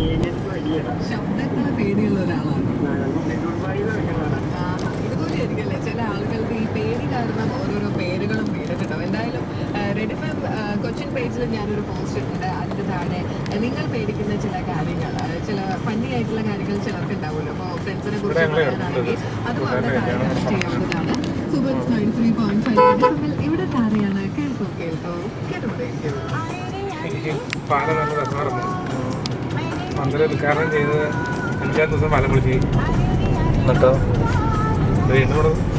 ശബ്ദത്തിന് പേടിയുള്ള ഒരാളാണ് ആ, ഇതുപോലെയായിരിക്കുമല്ലേ ചില ആളുകൾക്ക് ഈ പേടി കാരണം ഓരോരോ പേരുകളും പേരിട്ടുണ്ടാവും എന്തായാലും റെഡ് ഫാം കൊച്ചിൻ പേജിൽ ഞാനൊരു പോസ്റ്റ് ഇട്ടുണ്ട് അതിൻ്റെ താഴെ ആ, നിങ്ങൾ പേടിക്കുന്ന ചില കാര്യങ്ങൾ ആ, ചില ഫണ്ണി ആയിട്ടുള്ള കാര്യങ്ങൾ ചിലർക്ക് ഉണ്ടാവുമല്ലോ അപ്പോൾ ഫ്രണ്ട്സിനെ കുറിച്ച് പറയാനാണെങ്കിൽ അതും അവിടെ താഴെ കമന്റ് ചെയ്യാവുന്നതാണ് super nine three point five ഇവിടെ താരെയാണ് കേൾക്കൂ കേൾക്കൂ കേട്ടുകൊണ്ടേയിരിക്കും പാലം നല്ല രസമായിരുന്നു മന്ദിരം ഉദ്ഘാടനം ചെയ്ത് അഞ്ചാം ദിവസം പാലം വിളിച്ച് എന്നിട്ടോ വീണ്ടും ഇവിടെ